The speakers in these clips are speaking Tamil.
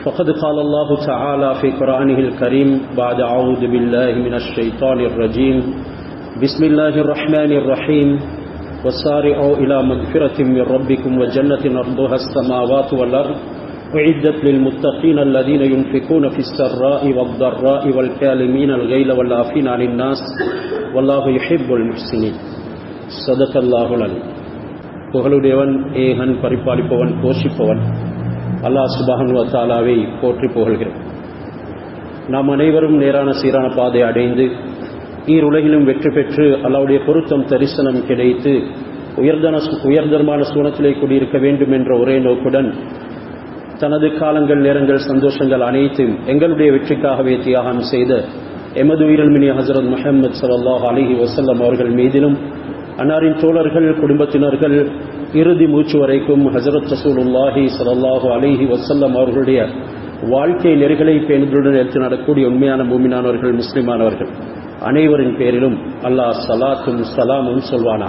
فقد قال الله تعالى في قرآنه الكريم بعد أعوذ بالله من الشيطان الرجيم بسم الله الرحمن الرحيم وسارعوا إلى مغفرة من ربكم وجنة أرضها السماوات والأرض أعدت للمتقين الذين ينفقون في السراء والضراء والكالمين الغيل والعافين عن الناس والله يحب المحسنين صدق الله العليم புகழுடையவன் ஏகன் பரிபாலிப்பவன் போஷிப்பவன் அல்லாஹ் சுபஹன் தாலாவை போற்றி புகழ்கிறோம் நாம் அனைவரும் நேரான சீரான பாதை அடைந்து ஈருலகிலும் வெற்றி பெற்று அல்லாவுடைய பொருத்தம் தரிசனம் கிடைத்து உயர்தன உயர்தரமான சூனத்திலே குடியிருக்க வேண்டும் என்ற ஒரே நோக்குடன் தனது காலங்கள் நேரங்கள் சந்தோஷங்கள் அனைத்தும் எங்களுடைய வெற்றிக்காகவே தியாகம் செய்த எமது உயிரல்மினி ஹசரத் முஹம்மது சல்லாஹ் அலிஹி வசல்லம் அவர்கள் மீதிலும் அன்னாரின் தோழர்கள் குடும்பத்தினர்கள் இறுதி மூச்சு வரைக்கும் ஹசரத் ரசூலுல்லாஹி சல்லாஹூ அலிஹி வசல்லம் அவர்களுடைய வாழ்க்கை நெறிகளை பேணுதலுடன் எடுத்து நடக்கூடிய உண்மையான பூமினானவர்கள் முஸ்லிமானவர்கள் அனைவரின் பேரிலும் அல்லாஹ் சலாத்தும் சலாமும் சொல்வானா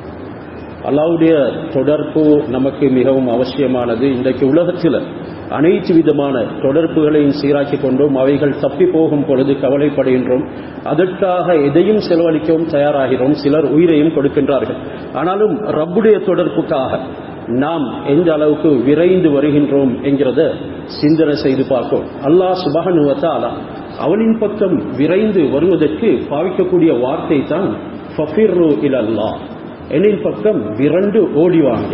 அல்லாவுடைய தொடர்பு நமக்கு மிகவும் அவசியமானது இன்றைக்கு உலகத்தில் அனைத்து விதமான தொடர்புகளையும் சீராக்கி கொண்டோம் அவைகள் தப்பி போகும் பொழுது கவலைப்படுகின்றோம் அதற்காக எதையும் செலவழிக்கவும் தயாராகிறோம் சிலர் உயிரையும் கொடுக்கின்றார்கள் ஆனாலும் ரப்புடைய தொடர்புக்காக நாம் எந்த அளவுக்கு விரைந்து வருகின்றோம் என்கிறத சிந்தனை செய்து பார்ப்போம் அல்லாஹ் சுபகனுவத்தாலா அவனின் பக்கம் விரைந்து வருவதற்கு பாவிக்கக்கூடிய வார்த்தை தான் ஃபஃபிர்ரு இலல்லா என்னின் பக்கம் விரண்டு ஓடிவாங்க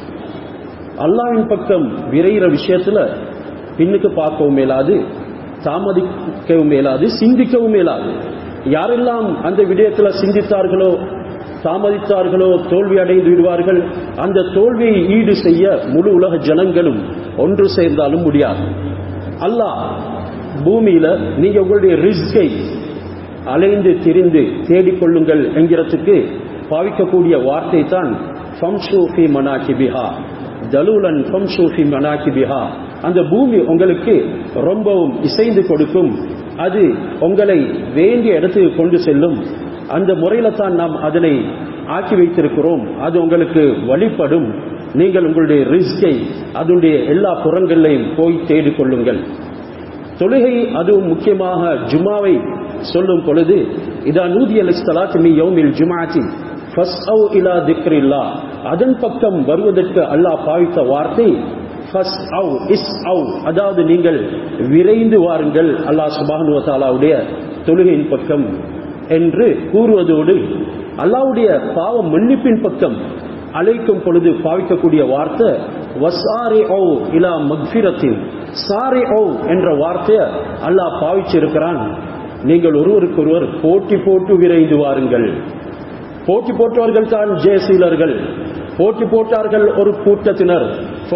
அல்லாவின் பக்கம் விரைகிற விஷயத்துல பின்னுக்கு பார்க்கவும் மேலாது தாமதிக்கவும் மேலாது சிந்திக்கவும் மேலாது யாரெல்லாம் அந்த விடயத்துல சிந்தித்தார்களோ தாமதித்தார்களோ தோல்வி அடைந்து விடுவார்கள் அந்த தோல்வியை ஈடு செய்ய முழு உலக ஜனங்களும் ஒன்று சேர்ந்தாலும் முடியாது அல்லாஹ் பூமியில நீங்க உங்களுடைய ரிஸ்கை அலைந்து திரிந்து தேடிக்கொள்ளுங்கள் என்கிறதுக்கு பாவிக்கக்கூடிய வார்த்தை தான் ஃபம்சூஃபி மனாகிபிஹா தலூலன் ஃபம்சூஃபி மனாகிபிஹா அந்த பூமி உங்களுக்கு ரொம்பவும் இசைந்து கொடுக்கும் அது உங்களை வேண்டிய இடத்துக்கு கொண்டு செல்லும் அந்த முறையில தான் நாம் அதனை ஆக்கி வைத்திருக்கிறோம் அது உங்களுக்கு வழிபடும் நீங்கள் உங்களுடைய ரிஸ்கை அதனுடைய எல்லா புறங்களையும் போய் தேடிக்கொள்ளுங்கள் தொழுகை அதுவும் முக்கியமாக ஜுமாவை சொல்லும் பொழுது இதா நூதி அலி சலாத் மீ யௌமில் ஜுமாத்தி ஃபஸ்அவ் இலா திக்ரில்லா அதன் பக்கம் வருவதற்கு அல்லாஹ் பாவித்த வார்த்தை ஃபஸ் அவு இஸ் அவு அதாவது நீங்கள் விரைந்து வாருங்கள் அல்லாஹ் சுபானு தாலாவுடைய தொழுகையின் பக்கம் என்று கூறுவதோடு அல்லாவுடைய பாவ மன்னிப்பின் பக்கம் அழைக்கும் பொழுது பாவிக்கக்கூடிய வார்த்தை வசாரி ஓ இலா மக்ஃபிரத்தின் சாரி ஓ என்ற வார்த்தையை அல்லாஹ் பாவிச்சிருக்கிறான் நீங்கள் ஒருவருக்கொருவர் போட்டி போட்டு விரைந்து வாருங்கள் போட்டி போட்டவர்கள் தான் ஜெயசீலர்கள் போட்டி போட்டார்கள் ஒரு கூட்டத்தினர்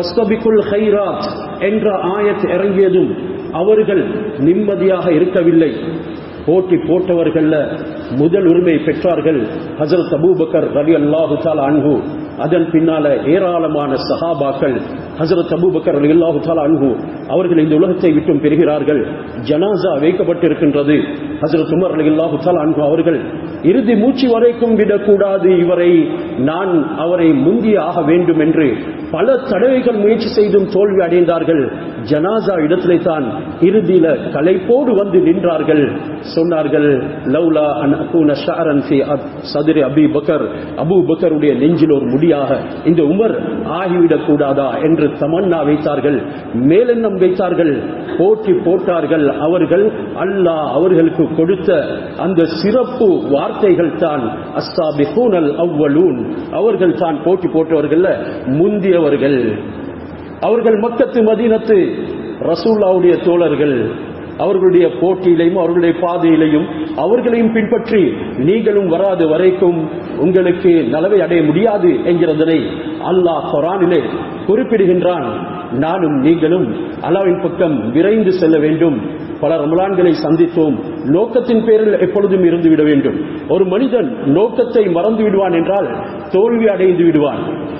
ஹைராத் என்ற ஆயத் இறங்கியதும் அவர்கள் நிம்மதியாக இருக்கவில்லை போட்டி போட்டவர்கள முதல் உரிமை பெற்றார்கள் ஹசரத் அபூபக்கர் ரவி அல்லாஹு தால் அன்ஹு அதன் பின்னால ஏராளமான சஹாபாக்கள் ஹசரத் அபூபக்கர் அலி அல்லாஹு தாலா அன்ஹு அவர்கள் இந்த உலகத்தை விட்டும் பெறுகிறார்கள் ஜனாசா வைக்கப்பட்டிருக்கின்றது ஹசரத் உமர் அலி அல்லாஹு தாலா அன்ஹு அவர்கள் இறுதி மூச்சு வரைக்கும் விடக்கூடாது இவரை நான் அவரை முந்திய ஆக வேண்டும் என்று பல தடவைகள் முயற்சி செய்தும் தோல்வி அடைந்தார்கள் ஜனாசா இடத்திலே தான் இறுதியில கலைப்போடு வந்து நின்றார்கள் சொன்னார்கள் லவ்லா அன் அகூன ஷஅரன் ஃபி சதுரி அபி பக்கர் அபு பக்கருடைய நெஞ்சில் ஒரு முடியாக இந்த உமர் ஆகிவிடக் கூடாதா என்று தமன்னா வைத்தார்கள் மேலெண்ணம் வைத்தார்கள் போட்டி போட்டார்கள் அவர்கள் அல்லாஹ் அவர்களுக்கு கொடுத்த அந்த சிறப்பு வார்த்தைகள் தான் அஸ்தாபிஹூனல் அவ்வலூன் அவர்கள் தான் போட்டி போட்டவர்கள் முந்தியவர்கள் அவர்கள் மக்கத்து மதீனத்து ரசூல்லாவுடைய தோழர்கள் அவர்களுடைய போட்டியிலையும் அவர்களுடைய பாதையிலையும் அவர்களையும் பின்பற்றி நீங்களும் வராது வரைக்கும் உங்களுக்கு நலவை அடைய முடியாது என்கிறதனை அல்லாஹ் குரானிலே குறிப்பிடுகின்றான் நானும் நீங்களும் அல்லாவின் பக்கம் விரைந்து செல்ல வேண்டும் பல ரமலான்களை சந்தித்தோம் நோக்கத்தின் பேரில் எப்பொழுதும் இருந்து விட வேண்டும் ஒரு மனிதன் நோக்கத்தை மறந்து விடுவான் என்றால் தோல்வி அடைந்து விடுவான்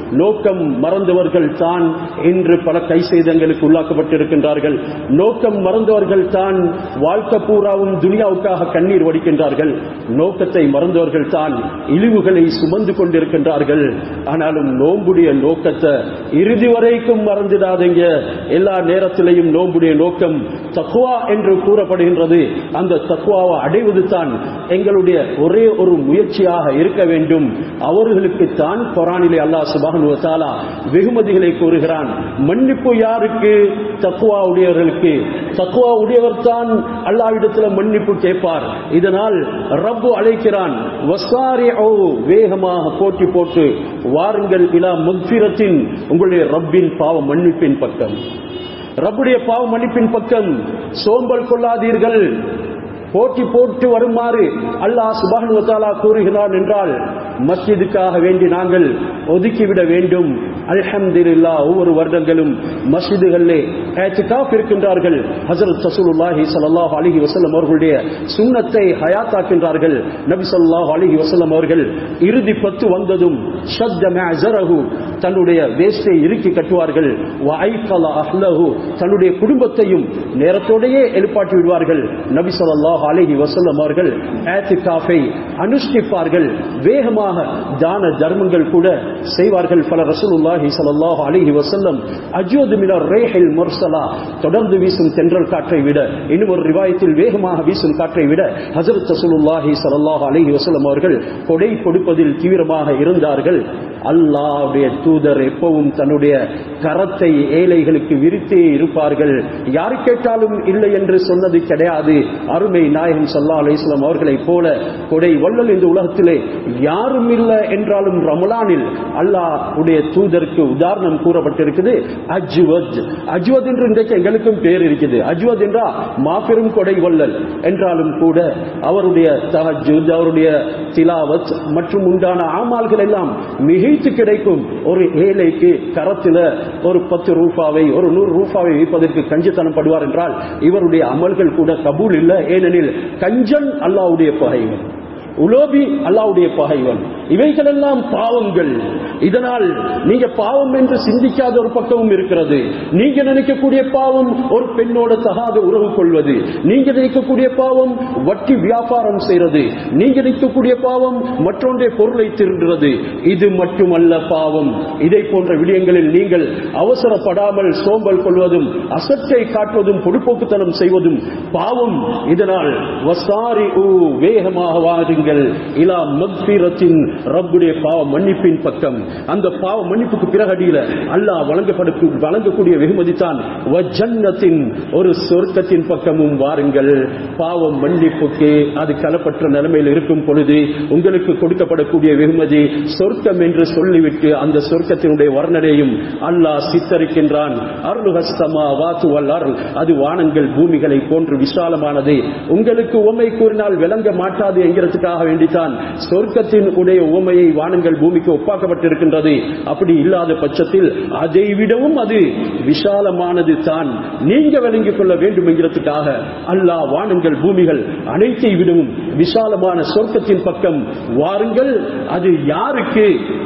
நோக்கம் மறந்தவர்கள் தான் இன்று பல கை சேதங்களுக்கு உள்ளாக்கப்பட்டிருக்கின்றார்கள் நோக்கம் மறந்தவர்கள் தான் வாழ்க்கை பூராவும் துனியாவுக்காக கண்ணீர் வடிக்கின்றார்கள் நோக்கத்தை மறந்தவர்கள் தான் இழிவுகளை சுமந்து கொண்டிருக்கின்றார்கள் ஆனாலும் நோம்புடைய நோக்கத்தை இறுதி வரைக்கும் மறந்துடாதீங்க எல்லா நேரத்திலையும் நோம்புடைய நோக்கம் தக்குவா என்று கூறப்படுகின்றது அந்த தக்குவாவை அடைவது தான் எங்களுடைய ஒரே ஒரு முயற்சியாக இருக்க வேண்டும் அவர்களுக்கு தான் குரானிலே அல்லாஹ் சுபஹானு வ தஆலா வெகுமதிகளை கூறுகிறான் மன்னிப்பு யாருக்கு தக்குவா உடையவர்களுக்கு தக்குவா உடையவர் தான் அல்லாஹ்விடத்தில் மன்னிப்பு கேட்பார் இதனால் ரப்பு அழைக்கிறான் வஸ்காரிஉ வேகமாக போட்டி போட்டு வாருங்கள் இலா முக்ஃபிரத்தின் உங்களுடைய ரப்பின் பாவ மன்னிப்பின் பக்கம் ரப்புடைய பாவ மன்னிப்பின் பக்கம் சோம்பல் கொள்ளாதீர்கள் போட்டி போட்டு வருமாறு அல்லாஹ் சுபான் வத்தாலா கூறுகிறான் என்றால் மஸ்ஜிதுக்காக வேண்டி நாங்கள் ஒதுக்கிவிட வேண்டும் அல்ஹம்துலில்லா ஒவ்வொரு வருடங்களும் மஸ்ஜிதுகளிலே ஏத்திகாஃப் இருக்கின்றார்கள் ஹஜரத் ரசூலுல்லாஹி ஸல்லல்லாஹு அலைஹி வஸல்லம் அவர்களுடைய சுன்னத்தை ஹயாத்தாக்கின்றார்கள் நபி ஸல்லல்லாஹு அலைஹி வஸல்லம் அவர்கள் இறுதி பத்து வந்ததும் ஷத்த மஅஸரஹு தன்னுடைய வேஸ்டை இறுக்கி கட்டுவார்கள் வஐகல அஹ்லஹு தன்னுடைய குடும்பத்தையும் நேரத்தோடையே எழுப்பாட்டி விடுவார்கள் நபி ஸல்லல்லாஹு அலைஹி வஸல்லம் அவர்கள் ஏத்திகாஃபை அனுஷ்டிப்பார்கள் வேகமாக தான தர்மங்கள் கூட செய்வார்கள் பல ரசூலுல்லாஹி ஸல்லல்லாஹு அலைஹி வஸல்லம் அஜூது மினர் ரேஹில் முர்சலா தொடர்ந்து வீசும் தென்றல் காற்றை விட இன்னும் ஒரு ரிவாயத்தில் வேகமாக வீசும் காற்றை விட ஹஜரத் ரசூலுல்லாஹி ஸல்லல்லாஹு அலைஹி வஸல்லம் அவர்கள் கொடை கொடுப்பதில் தீவிரமாக இருந்தார்கள் அல்லாஹ்வுடைய தூதர் எப்பவும் தன்னுடைய கரத்தை ஏழைகளுக்கு விரித்தே இருப்பார்கள் யார் கேட்டாலும் இல்லை என்று சொன்னது கிடையாது அருமை நாயகம் சல்லா அலிஸ்லாம் அவர்களைப் போல கொடை வள்ளல் இந்த உலகத்திலே யாரும் இல்லை என்றாலும் ரமலானில் அல்லாஹ் உடைய தூதருக்கு உதாரணம் கூறப்பட்டிருக்குது அஜ்வத் அஜ்வத் என்று இன்றைக்கு எங்களுக்கும் பேர் இருக்குது அஜ்வத் என்றா மாபெரும் கொடை வள்ளல் என்றாலும் கூட அவருடைய தஹஜுத் அவருடைய திலாவத் மற்றும் உண்டான ஆமால்கள் எல்லாம் மிகைத்து கிடைக்கும் ஒரு ஏழைக்கு கரத்தில ஒரு பத்து ரூபாவை ஒரு நூறு ரூபாவை வைப்பதற்கு கஞ்சத்தனம் படுவார் என்றால் இவருடைய அமல்கள் கூட கபூல் இல்லை ஏனெனில் கஞ்சன் அல்லாவுடைய பகைவன் உலோபி அல்லாவுடைய பகைவன் இவைகளெல்லாம் பாவங்கள் இதனால் நீங்க பாவம் என்று சிந்திக்காத ஒரு பக்கமும் இருக்கிறது நீங்க நினைக்கக்கூடிய பாவம் ஒரு பெண்ணோட தகாத உறவு கொள்வது நீங்க நினைக்கக்கூடிய பாவம் வட்டி வியாபாரம் செய்யறது நீங்க நினைக்கக்கூடிய பாவம் மற்றொன்றை பொருளை திருடுறது இது மட்டுமல்ல பாவம் இதை போன்ற விடயங்களில் நீங்கள் அவசரப்படாமல் சோம்பல் கொள்வதும் அசட்டை காட்டுவதும் பொடுப்போக்குத்தனம் செய்வதும் பாவம் இதனால் வசாரி வேகமாக வாருங்கள் இலா மக்பீரத்தின் ரப்புடைய பாவ மன்னிப்பின் பக்கம் அந்த பாவ மன்னிப்புக்கு பிறகு அடியில அல்லாஹ் வழங்கப்படு வழங்கக்கூடிய வெகுமதி தான் வஜன்னத்தின் ஒரு சொர்க்கத்தின் பக்கமும் வாருங்கள் பாவம் மன்னிப்புக்கு அது கலப்பற்ற நிலைமையில் இருக்கும் பொழுது உங்களுக்கு கொடுக்கப்படக்கூடிய வெகுமதி சொர்க்கம் என்று சொல்லிவிட்டு அந்த சொர்க்கத்தினுடைய வர்ணனையும் அல்லாஹ் சித்தரிக்கின்றான் அருள்ஹஸ்தமா வாத்து வல்லார் அது வானங்கள் பூமிகளை போன்று விசாலமானது உங்களுக்கு உமை கூறினால் விளங்க மாட்டாது என்கிறதுக்காக வேண்டித்தான் சொர்க்கத்தின் உடைய உமையை வானங்கள் பூமிக்கு ஒப்பாக்கப்பட்டிருக்கின்றது அப்படி இல்லாத பட்சத்தில் அதை விடவும் அது விசாலமானது தான் நீங்க விளங்கிக் கொள்ள வேண்டும் என்கிறதுக்காக அல்லாஹ் வானங்கள் பூமிகள் அனைத்தை விடவும் விசாலமான சொர்க்கத்தின் பக்கம் வாருங்கள் அது யாருக்கு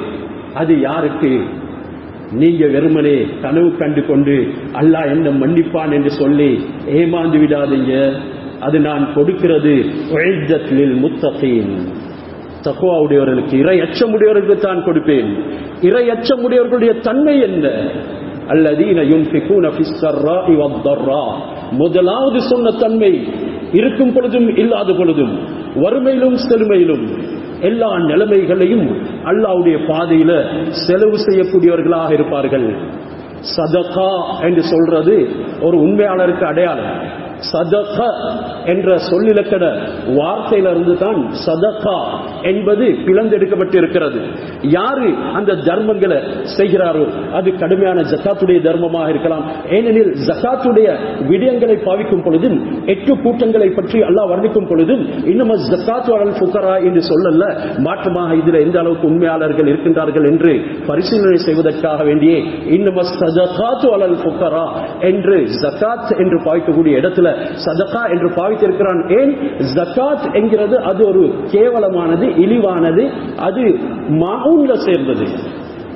அது யாருக்கு நீங்க வெறுமனே கனவு கண்டு கொண்டு அல்லாஹ் என்ன மன்னிப்பான் என்று சொல்லி ஏமாந்து விடாதீங்க அது நான் கொடுக்கிறது உழைத்தலில் முத்தகீன் தக்குவாவுடையவர்களுக்கு இறை அச்சமுடையவர்களுக்கு தான் கொடுப்பேன் இறை அச்சமுடையவர்களுடைய தன்மை என்ன அல்லதீன யுன்ஃபிகூன ஃபிஸ்ஸர்ராஇ வத்தர்ரா முதலாவது சொன்ன தன்மை இருக்கும் பொழுதும் இல்லாத பொழுதும் வறுமையிலும் செழுமையிலும் எல்லா நிலைமைகளையும் அல்லாவுடைய பாதையில செலவு செய்யக்கூடியவர்களாக இருப்பார்கள் சதகா என்று சொல்றது ஒரு உண்மையாளருக்கு அடையாளம் சதக என்ற சொல்லிலக்கண வார்த்தையிலிருந்து தான் சதகா என்பது பிளந்தெடுக்கப்பட்டிருக்கிறது யாரு அந்த தர்மங்களை செய்கிறாரோ அது கடுமையான ஜக்காத்துடைய தர்மமாக இருக்கலாம் ஏனெனில் ஜக்காத்துடைய விடயங்களை பாவிக்கும் பொழுதும் எட்டு கூட்டங்களை பற்றி அல்லாஹ் வர்ணிக்கும் பொழுதும் இன்னும் ஜக்காத்து அலல் ஃபுகரா என்று சொல்லல மாற்றமாக இதில் எந்த அளவுக்கு உண்மையாளர்கள் இருக்கின்றார்கள் என்று பரிசீலனை செய்வதற்காக வேண்டியே இன்னும் சதகாத்து அலல் ஃபுகரா என்று ஜக்காத் என்று பாவிக்கக்கூடிய இடத்துல சதகா என்று பாவித்திருக்கிறான் ஏன் ஜக்காத் என்கிறது அது ஒரு கேவலமானது இழிவானது அது மாவுன்ல சேர்ந்தது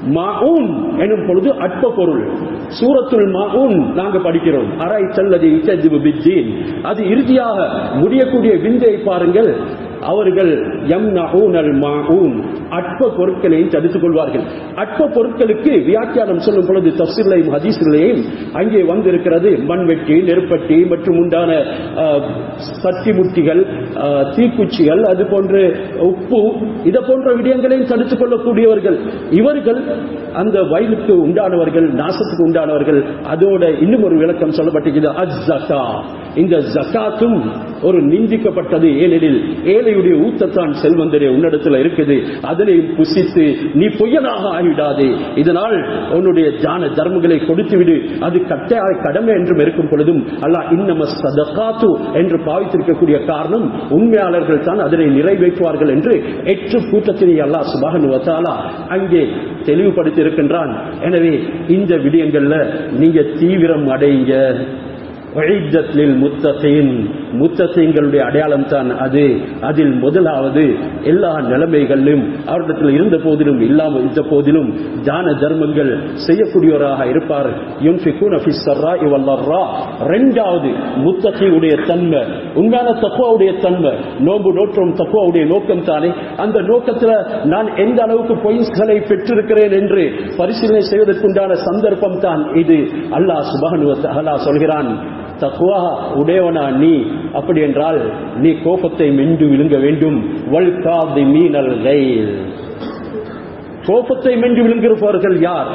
மாஊன் எனும் பொழுது அற்ப பொருள் சூரத்துல் மாஊன் நாங்க படிக்கிறோம் அரை செல்லதி இக்கஜிபு பித்தீன் அது இறுதியாக முடியக்கூடிய விந்தை பாருங்கள் அவர்கள் யம்னஊனல் மாஊன் அற்ப பொருட்களையும் தடுத்துக் கொள்வார்கள் அற்ப பொருட்களுக்கு வியாக்கியானம் சொல்லும் பொழுது தப்சிலையும் ஹதீஸ்களையும் அங்கே வந்திருக்கிறது மண்வெட்டி நெருப்பட்டி மற்றும் உண்டான அஹ், சட்டி முட்டிகள் அஹ், தீக்குச்சிகள் அது போன்று உப்பு இதை போன்ற விடயங்களையும் தடுத்துக் கொள்ளக்கூடியவர்கள் இவர்கள் அந்த வயலுக்கு உண்டானவர்கள் நாசத்துக்கு உண்டானவர்கள் அதோட இன்னும் ஒரு விளக்கம் சொல்லப்பட்டிருக்கிறது அஜ் ஜக்கா இந்த ஜக்காத்தும் ஒரு நிந்திக்கப்பட்டது ஏனெனில் ஏழையுடைய ஊத்தத்தான் செல்வந்தரே உன்னிடத்தில் இருக்குது அதனையும் புசித்து நீ பொய்யனாக ஆகிவிடாதே இதனால் உன்னுடைய ஜான தர்மங்களை கொடுத்து விடு அது கட்டாய கடமை என்றும் இருக்கும் பொழுதும் அல்லாஹ் இன்னம சதகாத்து என்று பாவித்திருக்கக்கூடிய காரணம் உண்மையாளர்கள் தான் அதனை நிறைவேற்றுவார்கள் என்று எட்டு கூட்டத்தினை அல்லாஹ் சுபஹனு வத்தாலா அங்கே தெளிவுபடுத்தி இருக்கின்றான் எனவே இந்த விடயங்கள்ல நீங்க தீவிரம் அடைங்க உழைத்தத்தில் முத்தகையின் முத்தகைங்களுடைய அடையாளம் தான் அது அதில் முதலாவது எல்லா நிலைமைகளிலும் அவரிடத்தில் இருந்த போதிலும் இல்லாமல் இருந்த போதிலும் தான தர்மங்கள் செய்யக்கூடியவராக இருப்பார் யுன்ஃபிகூன ஃபி ஸர்ராஇ வல்லர்ரா இரண்டாவது முத்தகையுடைய தன்மை உண்மையான தக்குவாவுடைய தன்மை நோன்பு நோற்றும் தக்குவாவுடைய நோக்கம் தானே அந்த நோக்கத்துல நான் எந்த அளவுக்கு பொய்களை பெற்றிருக்கிறேன் என்று பரிசீலனை செய்வதற்குண்டான சந்தர்ப்பம் தான் இது அல்லாஹ் சுபஹனு வ தஆலா சொல்கிறான் தக்குவா உடையவனா நீ அப்படி என்றால் நீ கோபத்தை மென்று விழுங்க வேண்டும் வல் காதி மீனல் கைல் கோபத்தை மென்று விழுங்குகிறவர்கள் யார்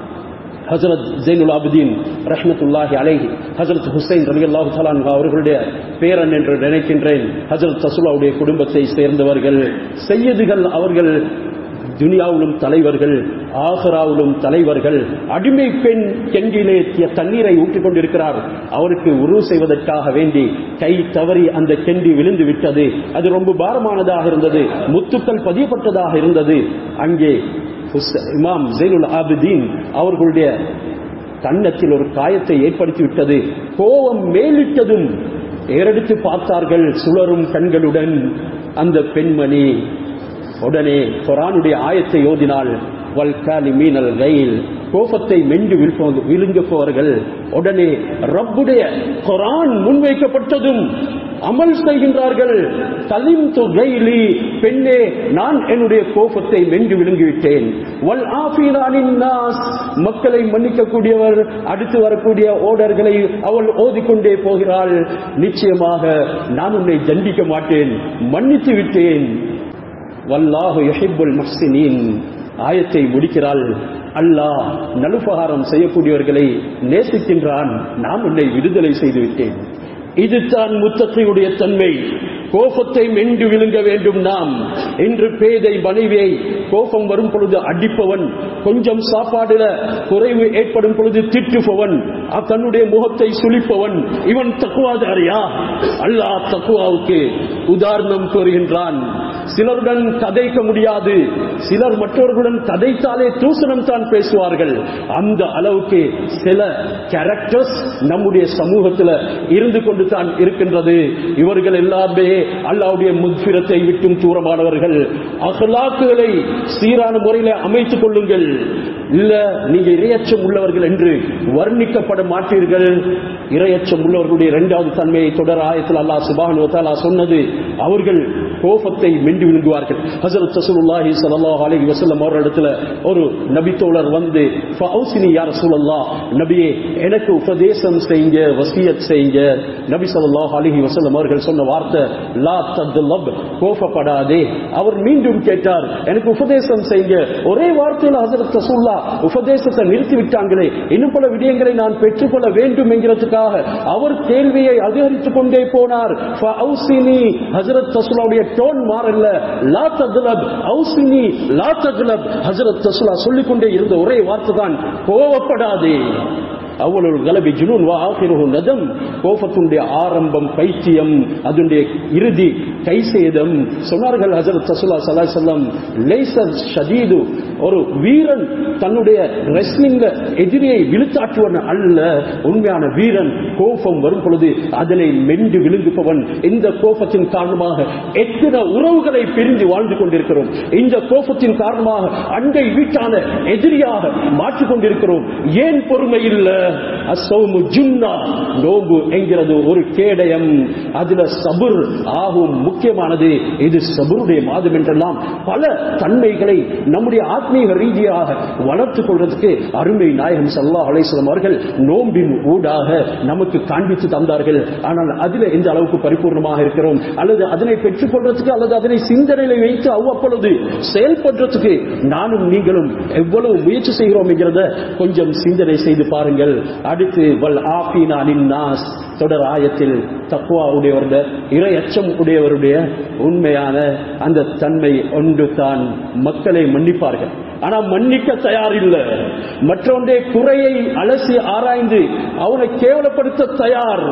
ஹசரத் ஜெயினுல் ஆபுதீன் ரஹ்மத்துல்லாஹி அலைஹி ஹசரத் ஹுசைன் ரலியல்லாஹு தஆலா அன்ஹு அவர்களுடைய பேரன் என்று நினைக்கின்றேன் ஹசரத் தசுலாவுடைய குடும்பத்தை சேர்ந்தவர்கள் செய்யதுகள் அவர்கள் துனியாவிலும் தலைவர்கள் ஆஹராவிலும் தலைவர்கள் அடிமை பெண் கெண்டிலே தி- தண்ணீரை ஊற்றிக் கொண்டிருக்கிறார் அவருக்கு உரு செய்வதற்காக வேண்டி கை தவறி அந்த கெண்டி விழுந்து விட்டது அது ரொம்ப பாரமானதாக இருந்தது முத்துக்கள் பதியப்பட்டதாக இருந்தது அங்கே ஹுஸ்- இமாம் ஜெயினுல் ஆபிதீன் அவர்களுடைய கன்னத்தில் ஒரு காயத்தை ஏற்படுத்தி விட்டது கோபம் மேலிட்டதும் ஏறெடுத்து பார்த்தார்கள் சுழரும் கண்களுடன் அந்த பெண்மணி உடனே குரானுடைய ஆயத்தை ஓதினால் வல்காலி மீனல் ரயில் கோபத்தை மென்று விழுப்ப- விழுங்குபவர்கள் உடனே ரப்புடைய குரான் முன்வைக்கப்பட்டதும் அமல் செய்கின்றார்கள் தலிம் துகைலி பெண்ணே நான் என்னுடைய கோபத்தை மென்று விழுங்கிவிட்டேன் வல் ஆஃபீனானின் நாஸ் மக்களை மன்னிக்கக்கூடியவர் அடுத்து வரக்கூடிய ஓடர்களை அவள் ஓதிக்கொண்டே போகிறாள் நிச்சயமாக நான் உன்னை தண்டிக்க மாட்டேன் மன்னித்து விட்டேன் வல்லாஹு யுஹிப்புல் முஹ்சினீன் ஆயத்தை முடிக்கிறாள் அல்லாஹ் நலுபகாரம் செய்யக்கூடியவர்களை நேசிக்கின்றான் நான் உன்னை விடுதலை செய்து விட்டேன் இதுதான் முத்தத்தையுடைய தன்மை கோபத்தை மென்று விழுங்க வேண்டும் நாம் இன்று பேதை மனைவியை கோபம் வரும் பொழுது அடிப்பவன் கொஞ்சம் சாப்பாடுல குறைவு ஏற்படும் பொழுது திட்டுபவன் அ- தன்னுடைய முகத்தை சுளிப்பவன் இவன் தக்குவாதாரியா அல்லாஹ் தக்குவாவுக்கு உதாரணம் கூறுகின்றான் சிலருடன் கதைக்க முடியாது சிலர் மற்றவர்களுடன் கதைத்தாலே தூசணம் தான் பேசுவார்கள் அந்த அளவுக்கு சில கேரக்டர்ஸ் நம்முடைய சமூகத்தில் இருந்து கொண்டு தான் இருக்கின்றது இவர்கள் எல்லாமே அல்லாவுடைய முத்பிரத்தை விட்டும் தூரமானவர்கள் அகலாக்குகளை சீரான முறையில் அமைத்துக் கொள்ளுங்கள் இல்ல நீங்க இரையச்சம் உள்ளவர்கள் என்று வர்ணிக்கப்பட மாட்டீர்கள் இரையச்சம் உள்ளவர்களுடைய இரண்டாவது தன்மையை தொடர் ஆயத்தில் அல்லாஹ் சுபானு வத்தாலா சொன்னது அவர்கள் கோபத்தை மென்று விழுங்குவார்கள் ஹசரத் ரசூலுல்லாஹி ஸல்லல்லாஹு அலைஹி வஸல்லம் அவர்களிடத்துல ஒரு நபி தோழர் வந்து ஃபௌசினி யா ரசூலல்லாஹ் நபியே எனக்கு உபதேசம் செய்யுங்க வசியத் செய்யுங்க நபி ஸல்லல்லாஹு அலைஹி வஸல்லம் அவர்கள் சொன்ன வார்த்தை லா தத்லப் கோபப்படாதே அவர் மீண்டும் கேட்டார் எனக்கு உபதேசம் செய்யுங்க ஒரே வார்த்தையில் ஹசரத் ரசூலுல்லாஹ் உபதேசத்தை நிறுத்தி விட்டாங்களே இன்னும் பல விடயங்களை நான் பெற்றுக்கொள்ள வேண்டும் என்கிறதுக்காக அவர் கேள்வியை அதிகரித்துக் கொண்டே போனார் ஃபௌசினி ஹசரத் ரசூலுடைய டோன் மாறல்ல லா தத்லப் ஔசினி லா தத்லப் ஹசரத் ரசூலா சொல்லிக் கொண்டே இருந்த ஒரே வார்த்தை தான் கோவப்படாதே அவ்வளவு கலபி ஜுனூன் வா ஆகிருஹு நதம் கோபத்துடைய ஆரம்பம் பைத்தியம் அதனுடைய இறுதி கைசேதம் சொன்னார்கள் ஹசரத் சசுல்லா சல்லா சொல்லம் லேசர் ஷதீது ஒரு வீரன் தன்னுடைய ரெஸ்லிங்க எதிரியை விழுத்தாற்றுவன் அல்ல உண்மையான வீரன் கோபம் வரும் பொழுது அதனை மென்று விழுங்குபவன் இந்த கோபத்தின் காரணமாக எத்தனை உறவுகளை பிரிந்து வாழ்ந்து கொண்டிருக்கிறோம் இந்த கோபத்தின் காரணமாக அண்டை வீட்டான எதிரியாக மாற்றிக் கொண்டிருக்கிறோம் ஏன் பொறுமை இல்ல அசௌமு ஜுன்னா நோம்பு என்கிறது ஒரு கேடயம் அதுல சபுர் ஆகும் முக்கியமானது இது சபுருடைய மாதம் என்றெல்லாம் பல தன்மைகளை நம்முடைய ஆத்மீக ரீதியாக வளர்த்துக் கொள்றதுக்கு அருமை நாயகம் சல்லா அலைஸ்லம் அவர்கள் நோம்பின் ஊடாக நமக்கு காண்பித்து தந்தார்கள் ஆனால் அதில் எந்த அளவுக்கு பரிபூர்ணமாக இருக்கிறோம் அல்லது அதனை பெற்றுக் கொள்றதுக்கு அல்லது அதனை சிந்தனையில வைத்து அவ்வப்பொழுது செயல்படுறதுக்கு நானும் நீங்களும் எவ்வளவு முயற்சி செய்கிறோம் என்கிறத கொஞ்சம் சிந்தனை செய்து பாருங்கள் அடுத்து வல் ஆஃபீனா நாஸ் தொடர் ஆயத்தில் தக்குவா உடையவருடைய இறை அச்சம் உடையவருடைய உண்மையான அந்த தன்மை ஒன்று தான் மக்களை மன்னிப்பார்கள் ஆனா மன்னிக்க தயாரில்லை மற்றொன்றை குறையை அலசி ஆராய்ந்து அவனை கேவலப்படுத்த தயார்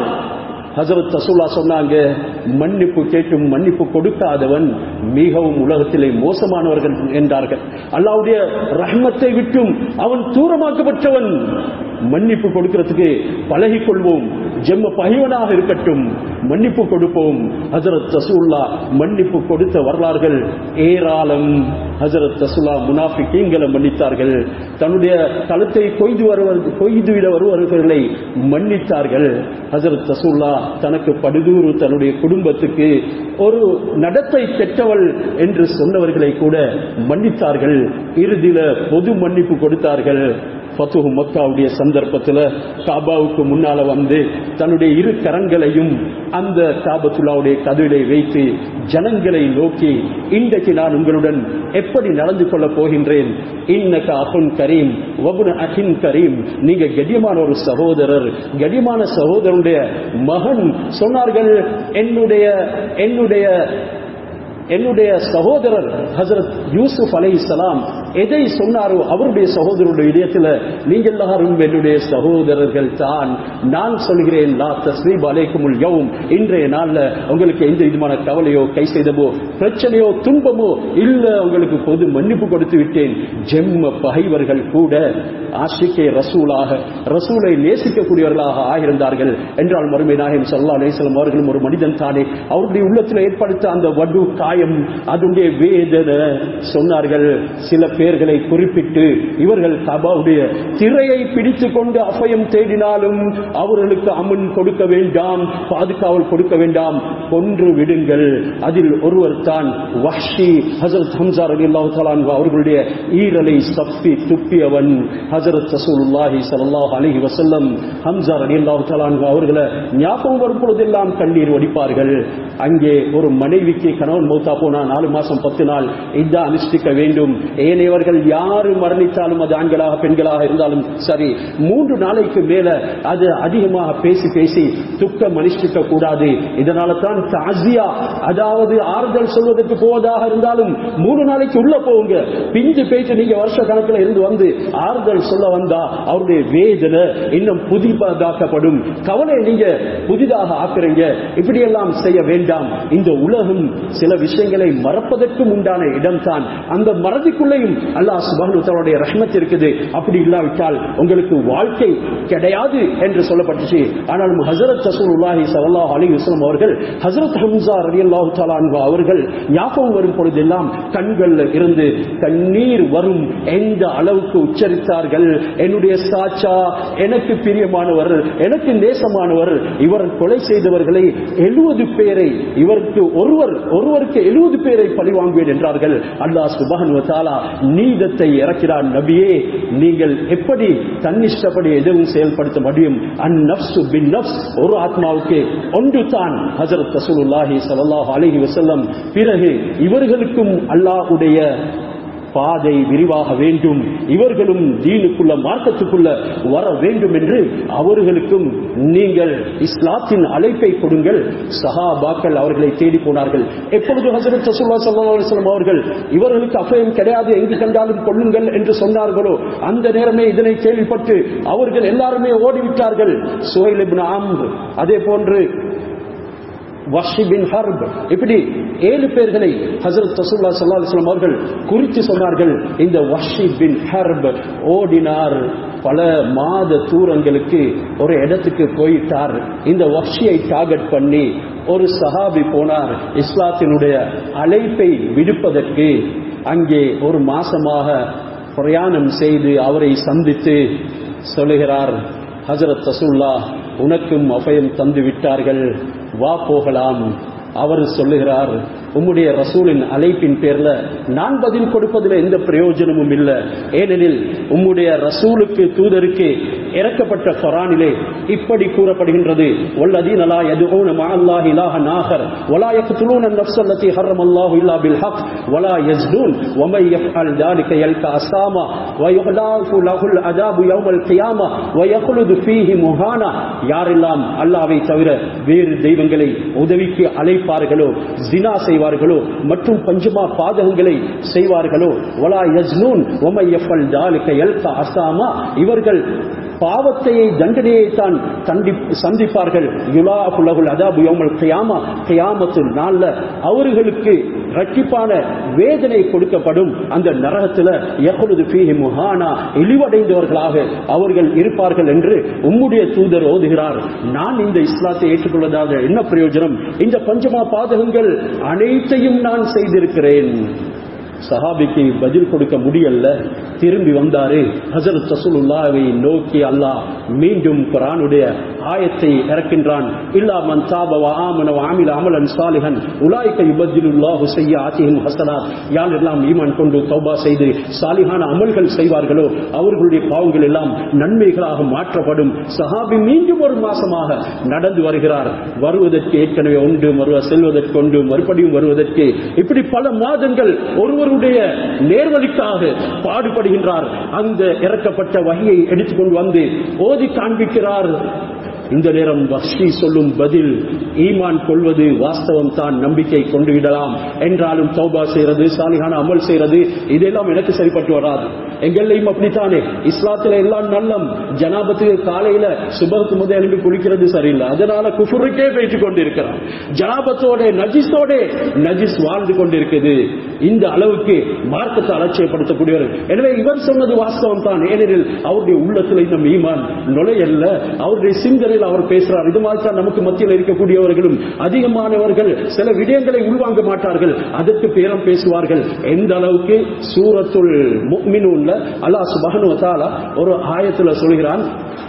ஹசரத் ரசூல்லா சொன்னாங்க மன்னிப்பு கேட்டும் மன்னிப்பு கொடுக்காதவன் மிகவும் உலகத்திலே மோசமானவர்கள் என்றார்கள் அல்லாவுடைய ரஹ்மத்தை விட்டும் அவன் தூரமாக்கப்பட்டவன் மன்னிப்பு கொடுக்கிறதுக்கு பழகிக் கொள்வோம் ஜெம்ம பகைவனாக இருக்கட்டும் மன்னிப்பு கொடுப்போம் ஹசரத் ரசூல்லா மன்னிப்பு கொடுத்த வரலாறுகள் ஏராளம் ஹசரத் ரசூல்லா முனாஃபிக்கீங்களை மன்னித்தார்கள் தன்னுடைய களத்தை கொய்து வருவர் கொய்து விட வருவர்களை மன்னித்தார்கள் ஹசரத் ரசூல்லா தனக்கு படுதூறு தன்னுடைய குடும்பத்துக்கு ஒரு நடத்தை பெற்றவள் என்று சொன்னவர்களை கூட மன்னித்தார்கள் இறுதியில பொது மன்னிப்பு கொடுத்தார்கள் ஃபத்துஹு மக்காவுடைய சந்தர்ப்பத்தில் காபாவுக்கு முன்னால வந்து தன்னுடைய இரு கரங்களையும் அந்த காபத்துல்லாவுடைய கதவிலை வைத்து ஜனங்களை நோக்கி இன்றைக்கு நான் உங்களுடன் எப்படி நடந்து கொள்ளப் போகின்றேன் இன்னக அகுன் கரீம் வபுன அகின் கரீம் நீங்க கடியமான ஒரு சகோதரர் கடியமான சகோதரனுடைய மகன் சொன்னார்கள் என்னுடைய என்னுடைய என்னுடைய சகோதரர் ஹசரத் யூசுப் அலை சலாம் எதை சொன்னாரோ அவருடைய சகோதரருடைய இதயத்தில் நீங்கள் எல்லாரும் என்னுடைய சகோதரர்கள் தான் நான் சொல்கிறேன் லா தஸ்ரீப் அலைக்குமுல் யவும் இன்றைய நாள்ல உங்களுக்கு எந்த விதமான கவலையோ கை செய்தமோ பிரச்சனையோ துன்பமோ இல்ல உங்களுக்கு பொது மன்னிப்பு கொடுத்து விட்டேன் ஜெம்ம பகைவர்கள் கூட ஆஷிக்கே ரசூலாக ரசூலை நேசிக்கக்கூடியவர்களாக ஆகியிருந்தார்கள் என்றால் மறுமை நாயகம் சல்லா அலேஸ்லம் அவர்களும் ஒரு மனிதன் தானே அவருடைய உள்ளத்தில் ஏற்படுத்த அந்த வடு காயம் அதனுடைய வேதனை சொன்னார்கள் சில பேர்களை குறிப்பிட்டு இவர்கள் கபாவுடைய திரையை பிடித்துக் கொண்டு அபயம் தேடினாலும் அவர்களுக்கு அமன் கொடுக்க வேண்டாம் பாதுகாவல் கொடுக்க வேண்டாம் கொன்று விடுங்கள் அதில் ஒருவர் தான் வஹ்ஷி ஹசரத் ஹம்சா ரலியல்லாஹு தஆலா அன்ஹு அவர்களுடைய ஈரலை சப்பி துப்பியவன் ஹசரத் ரசூலுல்லாஹி ஸல்லல்லாஹு அலைஹி வஸல்லம் ஹம்சா ரலியல்லாஹு தஆலா அன்ஹு அவர்களை ஞாபகம் வரும் பொழுதெல்லாம் கண்ணீர் வடிப்பார்கள் அங்கே ஒரு மனைவிக்கு கணவன் மௌத்தா போனா நாலு மாசம் பத்து நாள் இதா அனுஷ்டிக்க வேண்டும் ஏனையவர்கள் யாரு மரணித்தாலும் அது ஆண்களாக பெண்களாக இருந்தாலும் சரி மூன்று நாளைக்கு மேல அது அதிகமாக பேசி பேசி துக்கம் அனுஷ்டிக்க கூடாது இதனால தான் தாசியா அதாவது ஆறுதல் சொல்வதற்கு போவதாக இருந்தாலும் மூணு நாளைக்கு உள்ள போவுங்க பிஞ்சு பேச்சு நீங்க வருஷ கணக்குல இருந்து வந்து ஆறுதல் சொல்ல வந்தா அவருடைய வேதனை இன்னும் புதிதாக்கப்படும் கவலை நீங்க புதிதாக ஆக்குறீங்க இப்படி எல்லாம் செய்ய வேண்டாம் இந்த உலகம் சில விஷயங்களை மறப்பதற்கும் உண்டான இடம்தான் அந்த மறதிக்குள்ளேயும் அல்லாஹ் சுபானு தன்னுடைய ரஹ்மத் இருக்குது அப்படி இல்லாவிட்டால் உங்களுக்கு வாழ்க்கை கிடையாது என்று சொல்லப்பட்டுச்சு ஆனாலும் ஹசரத் ரசூலுல்லாஹி ஸல்லல்லாஹு அலைஹி வஸல்லம் அவர்கள் ஹசரத் ஹம்சா ரலியல்லாஹு தஆலா அன்ஹு அவர்கள் ஞாபகம் வரும் பொழுதெல்லாம் கண்கள்ல இருந்து கண்ணீர் வரும் எந்த அளவுக்கு உச்சரித்தார்கள் என்னுடைய சாச்சா எனக்கு பிரியமானவர் எனக்கு நேசமானவர் இவர் கொலை செய்தவர்களை எழுபது பேரை இவருக்கு ஒருவர் ஒருவருக்கு எழுபது பேரை பழி வாங்குவேன் என்றார்கள் அல்லாஹ் சுபஹன் தாலா நீதத்தை இறக்கிறார் நபியே நீங்கள் எப்படி தன்னிஷ்டப்படி எதுவும் செயல்படுத்த முடியும் அந்நப்சு பின் நப்ஸ் ஒரு ஆத்மாவுக்கு ஒன்று தான் ஹஜரத் ரசூலுல்லாஹி ஸல்லல்லாஹு அலைஹி வஸல்லம் பிறகு இவர்களுக்கும் அல்லாஹ்வுடைய பாதை விரிவாக வேண்டும் இவர்களும் தீனுக்குள்ள மார்க்கத்துக்குள்ள வர வேண்டும் என்று அவர்களுக்கும் நீங்கள் இஸ்லாத்தின் அழைப்பை கொடுங்கள் சஹாபாக்கள் அவர்களை தேடி போனார்கள் எப்பொழுது ஹசரத் ரசூலுல்லாஹி ஸல்லல்லாஹு அலைஹி வஸல்லம் அவர்கள் இவர்களுக்கு அபயம் கிடையாது எங்கு கண்டாலும் கொள்ளுங்கள் என்று சொன்னார்களோ அந்த நேரமே இதனை கேள்விப்பட்டு அவர்கள் எல்லாருமே ஓடிவிட்டார்கள் சுஹைல் இப்னு அம்ர் அதே போன்று வஷி பின் ஹர்ப் இப்படி ஏழு பேர்களை ஹசரத் ரசூல்லா ஸல்லல்லாஹு அலைஹி வஸல்லம் அவர்கள் குறித்து சொன்னார்கள் இந்த வஷி பின் ஹர்ப் ஓடினார் பல மாத தூரங்களுக்கு ஒரு இடத்துக்கு போயிட்டார் இந்த வஷியை டார்கெட் பண்ணி ஒரு சஹாபி போனார் இஸ்லாத்தினுடைய அழைப்பை விடுப்பதற்கு அங்கே ஒரு மாசமாக பிரயாணம் செய்து அவரை சந்தித்து சொல்லுகிறார் ஹஜரத் ரசூல்லா உனக்கும் அபயம் தந்து விட்டார்கள் வா போகலாம் அவர் சொல்லுகிறார் உம்முடைய ரசூலின் அழைப்பின் பேர்ல நான் பதில் கொடுப்பதில் எந்த பிரயோஜனமும் இல்லை ஏனெனில் உம்முடைய ரசூலுக்கு தூதருக்கு இறக்கப்பட்ட குரானிலே இப்படி கூறப்படுகின்றது வல்லதீன லா யதுஊன மஅல்லாஹி இலாஹன் ஆகர் வலா யக்துலூன النفس التي حرم الله الا بالحق ولا يزنون ومن يفعل ذلك يلقى أساما ويغلاف له العذاب يوم القيامة ويخلد فيه مهانا யாரெல்லாம் அல்லாவை தவிர வேறு தெய்வங்களை உதவிக்கு அழைப்பார்களோ ஜினா செய்வார்களோ மற்றும் பஞ்சமா பாதகங்களை செய்வார்களோ வலா யஜ்னூன் ஒமை எஃபல் தாலிக்க எல்கா அசாமா இவர்கள் பாவத்தையை தண்டனையை தான் தண்டி சந்திப்பார்கள் யுலா புலகுல் அதாபு யோமல் கியாமா கியாமத்து நாள்ல அவர்களுக்கு ரட்டிப்பான வேதனை கொடுக்கப்படும் அந்த நரகத்துல எப்பொழுது ஃபீஹி முஹானா இழிவடைந்தவர்களாக அவர்கள் இருப்பார்கள் என்று உம்முடைய தூதர் ஓதுகிறார் நான் இந்த இஸ்லாத்தை ஏற்றுக்கொள்வதாக என்ன பிரயோஜனம் இந்த பஞ்சமா பாதகங்கள் அனைத்தையும் நான் செய்திருக்கிறேன் சஹாபிக்கு பதில் கொடுக்க முடியல திரும்பி வந்தாரு ஹசரத் ரசூலுல்லாவை நோக்கி அல்லாஹ் மீண்டும் குரானுடைய ஆயத்தை இறக்கின்றான் இல்லா மன் தாப வ ஆமன வ ஆமில அமலன் சாலிஹன் உலாய்க யுபத்திலுல்லாஹு செய்யாத்திஹிம் ஹசனாத் யார் எல்லாம் ஈமான் கொண்டு தௌபா செய்து சாலிஹான அமல்கள் செய்வார்களோ அவர்களுடைய பாவங்கள் எல்லாம் நன்மைகளாக மாற்றப்படும் சஹாபி மீண்டும் ஒரு மாசமாக நடந்து வருகிறார் வருவதற்கு ஏற்கனவே ஒன்று மறுவ செல்வதற்கு ஒன்று மறுபடியும் வருவதற்கு இப்படி பல மாதங்கள் ஒருவருடைய நேர்வழிக்காக பாடுபடுகின்றார் அந்த இறக்கப்பட்ட வகையை எடுத்துக்கொண்டு வந்து ஓதி காண்பிக்கிறார் இந்த நேரம் வஸ்ரீ சொல்லும் பதில் ஈமான் கொள்வது வாஸ்தவம் தான் நம்பிக்கை கொண்டு விடலாம் என்றாலும் தௌபா செய்யறது சாலிகான அமல் செய்யறது இதெல்லாம் எனக்கு சரிப்பட்டு வராது எங்கெல்லையும் அப்படித்தானே இஸ்லாத்துல எல்லாம் நல்லம் ஜனாபத்துக்கு காலையில சுபத்துக்கு முதல் எழுப்பி குளிக்கிறது சரியில்லை அதனால குஃபுருக்கே போயிட்டு கொண்டிருக்கிறான் ஜனாபத்தோட நஜிஸோட நஜிஸ் வாழ்ந்து கொண்டிருக்குது இந்த அளவுக்கு மார்க்கத்தை அலட்சியப்படுத்தக்கூடியவர் எனவே இவர் சொன்னது வாஸ்தவம் தான் ஏனெனில் அவருடைய உள்ளத்துல இந்த ஈமான் நுழையல்ல அவருடைய சிந்தனையில் அவர் பேசுறார் இது மாதிரி தான் நமக்கு மத்தியில் இருக்கக்கூடியவர்களும் அதிகமானவர்கள் சில விடயங்களை உள்வாங்க மாட்டார்கள் அதற்கு பேரம் பேசுவார்கள் எந்த அளவுக்கு சூரத்துல் முக்மினூன்ல அல்லாஹ் சுபஹனு வதஆலா ஒரு ஆயத்துல சொல்கிறான்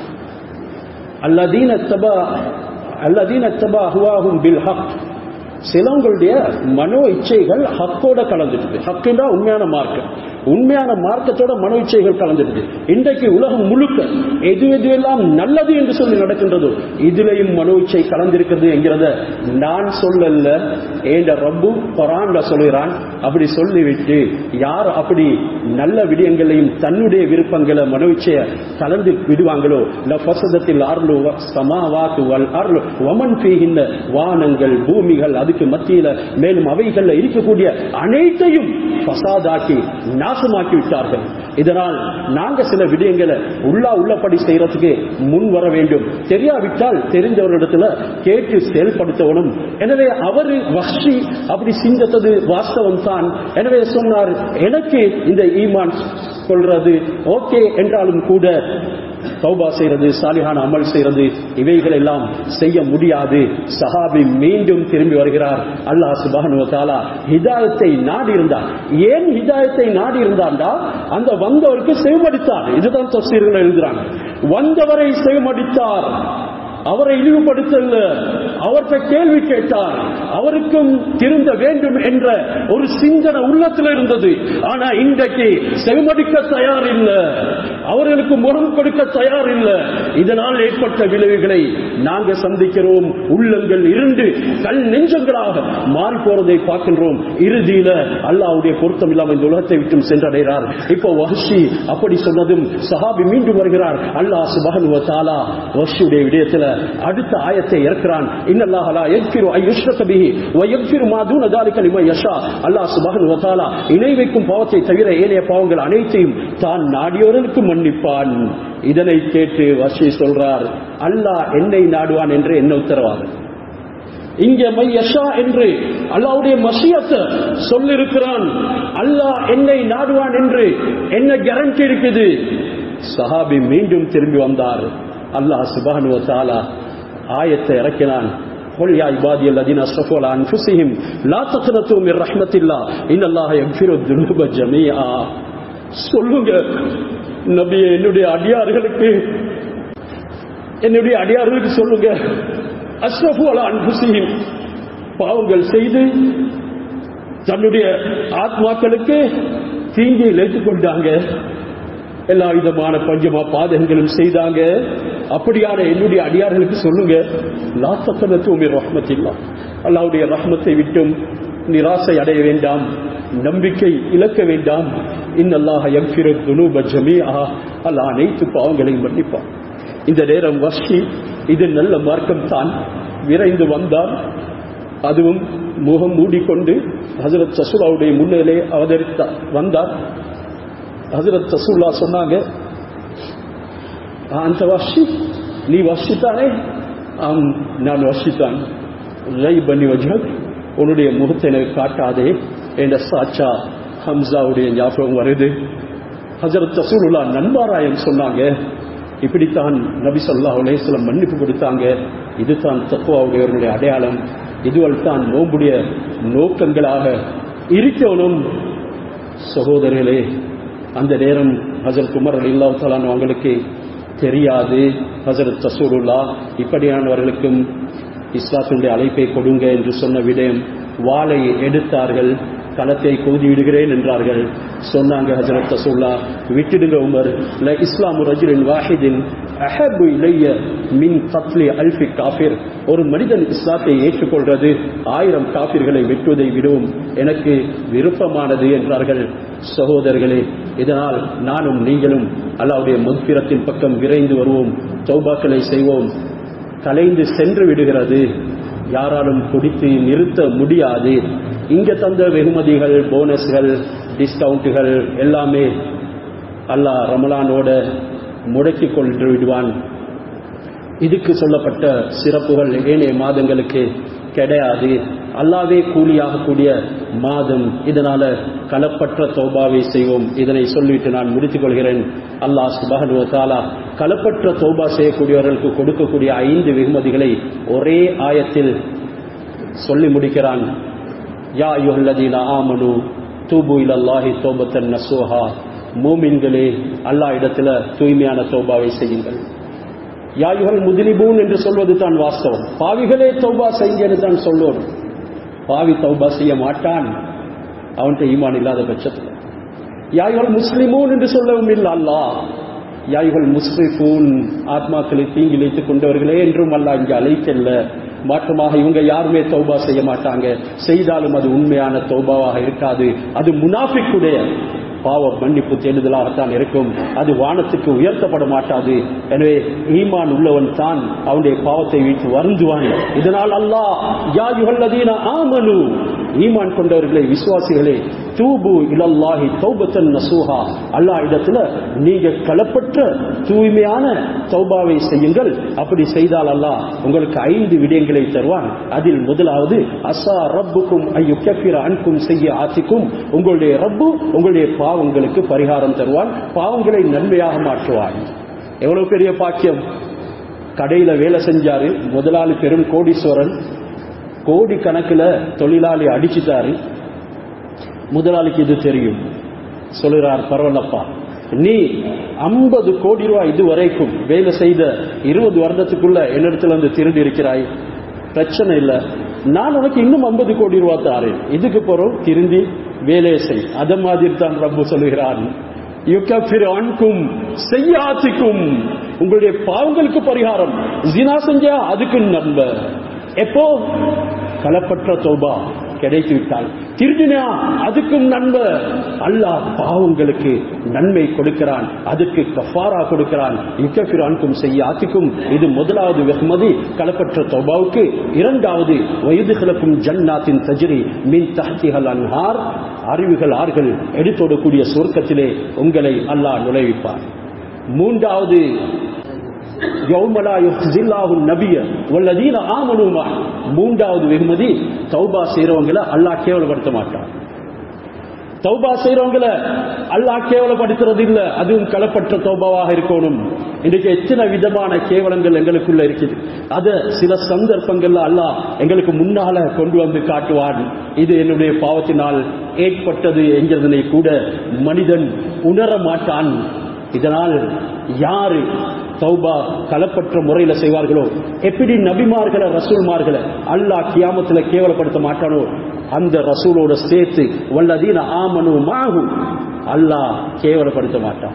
அல்லதீன தபா அல்லதீன தபா ஹுவாஹும் பில் ஹக் சிலவங்களுடைய மனோ இச்சைகள் ஹக்கோட கலந்துட்டு ஹக்குன்னா உண்மையான மார்க்கம் உண்மையான மார்க்கத்தோட மனோ இச்சைகள் கலந்துட்டு இன்றைக்கு உலகம் முழுக்க எது எதுவெல்லாம் நல்லது என்று சொல்லி நடக்கின்றதோ இதுலயும் மனோ இச்சை கலந்திருக்கிறது என்கிறத நான் சொல்லல ஏண்ட ரப்பு பரான்ல சொல்கிறான் அப்படி சொல்லிவிட்டு யார் அப்படி நல்ல விடயங்களையும் தன்னுடைய விருப்பங்களை மனோ இச்சைய கலந்து விடுவாங்களோ லஃபசதத்தில் அருள் சமாவாத்து வல் அருள் வமன் ஃபீஹின்ன வானங்கள் பூமிகள் அதுக்கு மத்தியில மேலும் அவைகள்ல இருக்கக்கூடிய அனைத்தையும் பசாதாக்கி நாசமாக்கி விட்டார்கள் இதனால் நாங்க சில விடயங்களை உள்ளா உள்ளபடி செய்யறதுக்கு முன் வர வேண்டும் தெரியாவிட்டால் தெரிஞ்சவரிடத்துல கேட்டு செயல்படுத்தவனும் எனவே அவரு வஷி அப்படி சிந்தித்தது வாஸ்தவம் தான் எனவே சொன்னார் எனக்கு இந்த ஈமான் கொள்றது ஓகே என்றாலும் கூட தௌபா செய்யறது சாலிஹான அமல் செய்யறது இவைகள் எல்லாம் செய்ய முடியாது சஹாபி மீண்டும் திரும்பி வருகிறார் அல்லாஹ் சுபஹானு தாலா ஹிதாயத்தை நாடி இருந்தார் ஏன் ஹிதாயத்தை நாடி இருந்தாண்டா அந்த வந்தவருக்கு செவிமடித்தார் இதுதான் தப்சீர்கள் எழுதுறாங்க வந்தவரை செவிமடித்தார் அவரை இழிவுபடுத்தல அவர்கிட்ட கேள்வி கேட்டார் அவருக்கும் திருந்த வேண்டும் என்ற ஒரு சிந்தனை உள்ளத்தில் இருந்தது ஆனா இன்றைக்கு செவிமடிக்க தயார் இல்ல அவர்களுக்கு முகம் கொடுக்க தயார் இல்ல இதனால் ஏற்பட்ட விளைவுகளை நாங்க சந்திக்கிறோம் உள்ளங்கள் இருந்து கல் நெஞ்சங்களாக மாறி போறதை பார்க்கின்றோம் இறுதியில அல்லாஹ்வுடைய பொருத்தம் இல்லாமல் இந்த உலகத்தை விட்டும் சென்றடைகிறார் இப்போ வஹஷி அப்படி சொன்னதும் சஹாபி மீண்டும் வருகிறார் அல்லாஹ் சுபஹானஹு வ தஆலா வஹஷியுடைய விடயத்துல அடுத்த ஆயத்தை இறக்கிறான் இன்னல்லாஹ லா யக்ஃபிரு ஐ யுஷ்ரக பிஹி வ யக்ஃபிரு மா தூன ذلك லிமன் யஷா அல்லாஹ் சுபஹானஹு வ தஆலா இணை வைக்கும் பாவத்தை தவிர ஏனைய பாவங்கள் அனைத்தையும் தான் நாடியோருக்கு மன்னிப்பான் இதனை கேட்டு வஷி சொல்றார் அல்லாஹ் என்னை நாடுவான் என்று என்ன உத்தரவாதம் இங்க மை யஷா என்று அல்லாவுடைய மசியத்தை சொல்லிருக்கிறான் அல்லாஹ் என்னை நாடுவான் என்று என்ன கேரண்டி இருக்குது சஹாபி மீண்டும் திரும்பி வந்தார் அல்லாஹ் சுபானு தாலா ஆயத்தை இறக்கினான் قل يا عبادي الذين اسرفوا على انفسهم لا تقنطوا من رحمه الله ان الله يغفر الذنوب جميعا சொல்லுங்க நபியே என்னுடைய அடியார்களுக்கு என்னுடைய அடியார்களுக்கு சொல்லுங்க அஸ்ரஃபு அலா அன்புசியும் பாவங்கள் செய்து தன்னுடைய ஆத்மாக்களுக்கு தீங்கி இழைத்துக் கொண்டாங்க எல்லா விதமான பஞ்சமா பாதகங்களும் செய்தாங்க அப்படியான என்னுடைய அடியார்களுக்கு சொல்லுங்க லாத்தக்கனத்துவமே ரஹ்மத்தில்லா அல்லாவுடைய ரஹ்மத்தை விட்டும் நிராசை அடைய வேண்டாம் நம்பிக்கை இழக்க வேண்டாம் இன்னல்லாஹ யக்ஃபிரு துனூப ஜமீஆ அல்லாஹ் அனைத்து பாவங்களையும் மன்னிப்பான் இந்த நேரம் வஷி இது நல்ல மார்க்கம் தான் விரைந்து வந்தார் அதுவும் முகம் மூடிக்கொண்டு ஹசரத் சசுலாவுடைய முன்னிலே அவதரித்தார் வந்தார் ஹசரத் சசுல்லா சொன்னாங்க "ஆ, அந்த வஷி நீ வஷித்தானே ஆம் நான் வஷித்தான் ரை பண்ணி வஜக் உன்னுடைய முகத்தை எனக்கு காட்டாதே என்ற சாச்சா ஹம்சாவுடைய ஞாபகம் வருது ஹஜரத் ரசூலுல்லா நன்மாராயம் சொன்னாங்க இப்படித்தான் நபி ஸல்லல்லாஹு அலைஹி வஸல்லம் மன்னிப்பு கொடுத்தாங்க இதுதான் தக்குவாவுடையவர்களுடைய அடையாளம் இதுவள் தான் நோம்புடைய நோக்கங்களாக இருக்கணும் சகோதரர்களே அந்த நேரம் ஹஜரத் உமர் அலில்லா தலான் அவங்களுக்கு தெரியாது ஹஜரத் ரசூலுல்லா இப்படியானவர்களுக்கும் இஸ்லாத்தினுடைய அழைப்பை கொடுங்க என்று சொன்ன விடயம் வாளை எடுத்தார்கள் களத்தை கோதி விடுகிறேன் என்றார்கள் சொன்னாங்க ஹஜரத் ரசூல்லா விட்டுடுங்க உமர் ல இஸ்லாமு ரஜுலின் வாஹிதின் அஹபு இலைய மின் கத்லி அல்ஃபி காஃபிர் ஒரு மனிதன் இஸ்லாத்தை ஏற்றுக்கொள்றது ஆயிரம் காபிர்களை வெட்டுவதை விடவும் எனக்கு விருப்பமானது என்றார்கள் சகோதரர்களே இதனால் நானும் நீங்களும் அல்லாவுடைய மத்பிரத்தின் பக்கம் விரைந்து வருவோம் தௌபாக்களை செய்வோம் கலைந்து சென்று விடுகிறது யாராலும் குடித்து நிறுத்த முடியாது இங்க தந்த வெகுமதிகள் போனஸ்கள் டிஸ்கவுண்ட்டுகள் எல்லாமே அல்லாஹ் ரமலானோட முடக்கி கொண்டு விடுவான் இதுக்கு சொல்லப்பட்ட சிறப்புகள் ஏனைய மாதங்களுக்கு கிடையாது அல்லாவே கூலியாக கூடிய மாதம் இதனால கலப்பற்ற தௌபாவை செய்வோம் இதனை சொல்லிவிட்டு நான் முடித்துக் கொள்கிறேன் அல்லாஹ் சுபஹனு தாலா கலப்பற்ற தௌபா செய்யக்கூடியவர்களுக்கு கொடுக்கக்கூடிய ஐந்து வெகுமதிகளை ஒரே ஆயத்தில் சொல்லி முடிக்கிறான் யா யுஹல்லதீன ஆமனு தூபு இலல்லாஹி தௌபத்தன் நசூஹா மூமின்களே அல்லாஹ் இடத்துல தூய்மையான தௌபாவை செய்யுங்கள் யாயுகள் முதிலிபூன் என்று சொல்வது தான் வாஸ்தவம் பாவிகளே தௌபா செய்யுங்கன்னு தான் சொல்லுவோம் பாவி தௌபா செய்ய மாட்டான் அவன்கிட்ட ஈமான் இல்லாத பட்சத்தில் யாயுகள் முஸ்லிமூன் என்று சொல்லவும் இல்லை அல்லாஹ் யாயுகள் முஸ்லிஃபூன் ஆத்மாக்களை தீங்கிழைத்துக் கொண்டவர்களே என்றும் அல்லாஹ் இங்கே அழைக்கல்ல மாற்றமாக இவங்க யாருமே தௌபா செய்ய மாட்டாங்க செய்தாலும் அது உண்மையான தௌபாவாக இருக்காது அது முனாஃபிக்குடைய பாவ மன்னிப்பு தேடுதலாகத்தான் இருக்கும் அது வானத்துக்கு உயர்த்தப்பட மாட்டாது எனவே ஈமான் உள்ளவன் தான் அவனுடைய பாவத்தை வீட்டு வருந்துவான் இதனால் அல்லாஹ் யாயுகல்லதீன ஆமனு ஈமான் கொண்டவர்களே விசுவாசிகளே தூபு இலல்லாஹி தௌபத்தன் நசூஹா அல்லாஹ் இடத்துல நீங்க களப்பற்ற தூய்மையான தௌபாவை செய்யுங்கள் அப்படி செய்தால் அல்லாஹ் உங்களுக்கு ஐந்து விடயங்களை தருவான் அதில் முதலாவது அசா ரப்புக்கும் ஐயோ கஃபிர அன்கும் செய்ய ஆத்திக்கும் உங்களுடைய ரப்பு உங்களுடைய பாவங்களுக்கு பரிகாரம் தருவான் பாவங்களை நன்மையாக மாற்றுவான் எவ்வளவு பெரிய பாக்கியம் கடையில வேலை செஞ்சாரு முதலாளி பெரும் கோடீஸ்வரன் கோடி கணக்குல தொழிலாளி அடிச்சுட்டாரு முதலாளிக்கு இது தெரியும் சொல்லுறார் பரவாயில்லப்பா நீ ஐம்பது கோடி ரூபாய் இதுவரைக்கும் வேலை செய்த இருபது வருடத்துக்குள்ள என்னிடத்துல வந்து திருடி இருக்கிறாய் பிரச்சனை இல்லை நான் உனக்கு இன்னும் ஐம்பது கோடி ரூபாய் தாரேன் இதுக்கு போறோம் திருந்தி வேலையை செய் அத மாதிரி தான் ரப்பு சொல்லுகிறான் யுகஃபிர் அன்கும் செய்யாத்திக்கும் உங்களுடைய பாவங்களுக்கு பரிகாரம் ஜினா செஞ்சா அதுக்கு நன்மை எப்போ கலப்பற்ற தௌபா கிடைத்து விட்டால் திருடினா அதுக்கும் நன்மை அல்லாஹ் பாவங்களுக்கு நன்மை கொடுக்கிறான் அதுக்கு கஃபாரா கொடுக்கிறான் இக்கஃபிரான்கும் செய்யாத்திக்கும் இது முதலாவது வெகுமதி கலப்பற்ற தௌபாவுக்கு இரண்டாவது வயது கிளக்கும் ஜன்னாத்தின் தஜிரி மின் தஹ்திகள் அன்ஹார் அறிவுகள் ஆறுகள் எடுத்தோடக்கூடிய சொர்க்கத்திலே உங்களை அல்லாஹ் நுழைவிப்பார் மூன்றாவது யௌமலா யுஹ்ஸில்லாஹு நபிய வல்லதீன ஆமனூ மஅ. மூன்றாவது வெகுமதி தௌபா செய்றவங்கள அல்லாஹ் கேவலப்படுத்த மாட்டான் தௌபா செய்றவங்கள அல்லாஹ் கேவலப்படுத்துறது இல்ல அதுவும் களப்பற்ற தௌபாவாக இருக்கணும் இன்றைக்கு எத்தனை விதமான கேவலங்கள் எங்களுக்குள்ள இருக்குது அத சில சந்தர்ப்பங்கள்ல அல்லாஹ் எங்களுக்கு முன்னால கொண்டு வந்து காட்டுவான் இது என்னுடைய பாவத்தினால் ஏற்பட்டது என்கிறதனை கூட மனிதன் உணர மாட்டான் இதனால் யாரு தௌபா கலப்பற்ற முறையில செய்வார்களோ எப்படி நபிமார்களை ரசூல்மார்களை அல்லாஹ் கியாமத்துல கேவலப்படுத்த மாட்டானோ அந்த ரசூலோட சேர்த்து வல்லதீன ஆமனு மாகும் அல்லாஹ் கேவலப்படுத்த மாட்டான்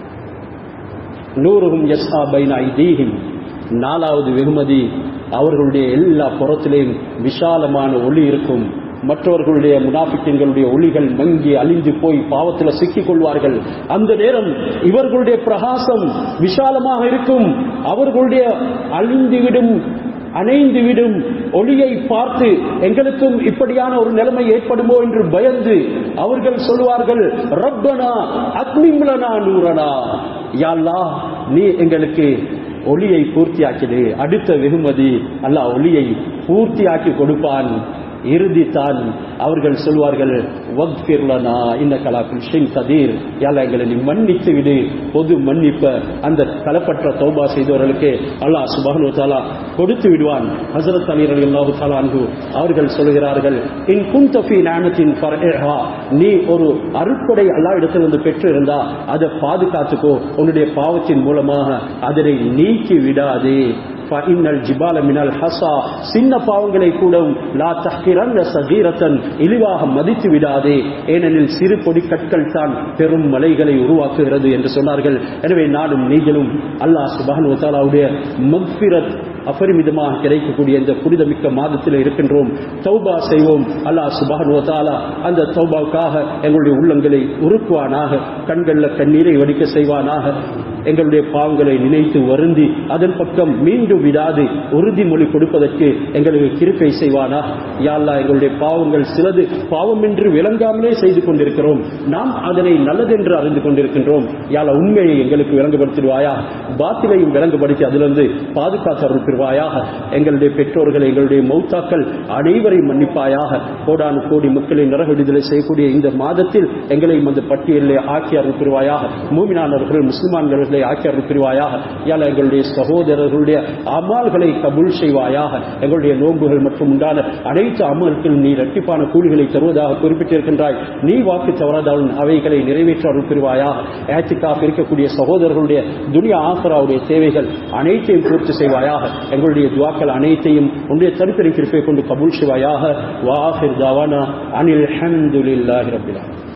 நூறுகும் யஸ்ஆ பைன ஐதீஹிம் நாலாவது வெகுமதி அவர்களுடைய எல்லா புறத்திலேயும் விசாலமான ஒளி இருக்கும் மற்றவர்களுடைய முனாஃபிக்கின்களுடைய ஒளிகள் மங்கி அழிந்து போய் பாவத்தில் சிக்கிக் கொள்வார்கள் அந்த நேரம் இவர்களுடைய பிரகாசம் விசாலமாக இருக்கும் அவர்களுடைய அழிந்துவிடும் அணைந்துவிடும் ஒளியை பார்த்து எங்களுக்கும் இப்படியான ஒரு நிலைமை ஏற்படுமோ என்று பயந்து அவர்கள் சொல்வார்கள் ரப்பனா அக்னிம்லனா நூறனா யாழ்லா நீ எங்களுக்கு ஒளியை பூர்த்தியாக்கிடு அடுத்த வெகுமதி அல்லாஹ் ஒளியை பூர்த்தியாக்கி கொடுப்பான் இறுதித்தான் அவர்கள் சொல்வார்கள் வக்ஃபிர்லனா இன்ன கலா குல்ஷின் கதீர் யால எங்களை நீ மன்னித்து விடு பொது மன்னிப்ப அந்த கலப்பற்ற தௌபா செய்தவர்களுக்கு அல்லாஹ் சுபஹனு தாலா கொடுத்து விடுவான் ஹசரத் அலி அலி அல்லாஹு தாலா அன்பு அவர்கள் சொல்கிறார்கள் இன் குந்தஃபி நானத்தின் ஃபர்ஹா நீ ஒரு அருட்கொடை அல்லா இடத்திலிருந்து பெற்று இருந்தா அதை பாதுகாத்துக்கோ உன்னுடைய பாவத்தின் மூலமாக அதனை நீக்கி விடாதே ஃபஇன்னல் ஜிபால மினல் ஹஸா சின்ன பாவங்களை கூட லா தஹ்கிரன்ன சகீரத்தன் இழிவாக மதித்து விடாதே ஏனெனில் சிறு பொடி கற்கள் தான் பெரும் மலைகளை உருவாக்குகிறது என்று சொன்னார்கள் எனவே நானும் நீங்களும் அல்லாஹ் சுபஹானு வதஆலாவுடைய மக்ஃபிரத் அபரிமிதமாக கிடைக்கக்கூடிய இந்த புனிதமிக்க மாதத்தில் இருக்கின்றோம் தௌபா செய்வோம் அல்லாஹ் சுபஹானு வதஆலா அந்த தௌபாவுக்காக எங்களுடைய உள்ளங்களை உருக்குவானாக கண்களில் கண்ணீரை வடிக்க செய்வானாக எங்களுடைய பாவங்களை நினைத்து வருந்தி அதன் பக்கம் மீண்டும் விடாது உறுதிமொழி கொடுப்பதற்கு எங்களுக்கு கிருப்பை செய்வானா யாழ்லா எங்களுடைய பாவங்கள் சிலது பாவம் என்று விளங்காமலே செய்து கொண்டிருக்கிறோம் நாம் அதனை நல்லதென்று அறிந்து கொண்டிருக்கின்றோம் யாழ உண்மையை எங்களுக்கு விளங்குபடுத்திடுவாயா பாத்திலையும் விளங்குபடுத்தி அதிலிருந்து பாதுகாத்து அருள்பிடுவாயாக எங்களுடைய பெற்றோர்கள் எங்களுடைய மௌத்தாக்கள் அனைவரையும் மன்னிப்பாயாக கோடானு கோடி மக்களை நரக விடுதலை செய்யக்கூடிய இந்த மாதத்தில் எங்களையும் அந்த பட்டியலிலே ஆக்கி அருள்பிடுவாயாக மூமினானவர்கள் முஸ்லிமான்களை ஆக்கி அருள்பிடுவாயாக யாழ எங்களுடைய சகோதரர்களுடைய அமால்களை கபூல் செய்வாயாக எங்களுடைய நோன்புகள் மற்றும் உண்டான அனைத்து அமல்கள் நீ இரட்டிப்பான கூலிகளை தருவதாக குறிப்பிட்டிருக்கின்றாய் நீ வாக்கு தவறாதாலும் அவைகளை நிறைவேற்ற அருள் புரிவாயாக ஏத்திக்காக இருக்கக்கூடிய சகோதரர்களுடைய துனியா ஆசராவுடைய தேவைகள் அனைத்தையும் பூர்த்தி செய்வாயாக எங்களுடைய துவாக்கள் அனைத்தையும் உன்னுடைய தடுப்பெறி கிருப்பை கொண்டு கபூல் செய்வாயாக வாஹிர் தாவானா அனில் ஹம்துலில்லாஹி ரப்பில் ஆலமீன்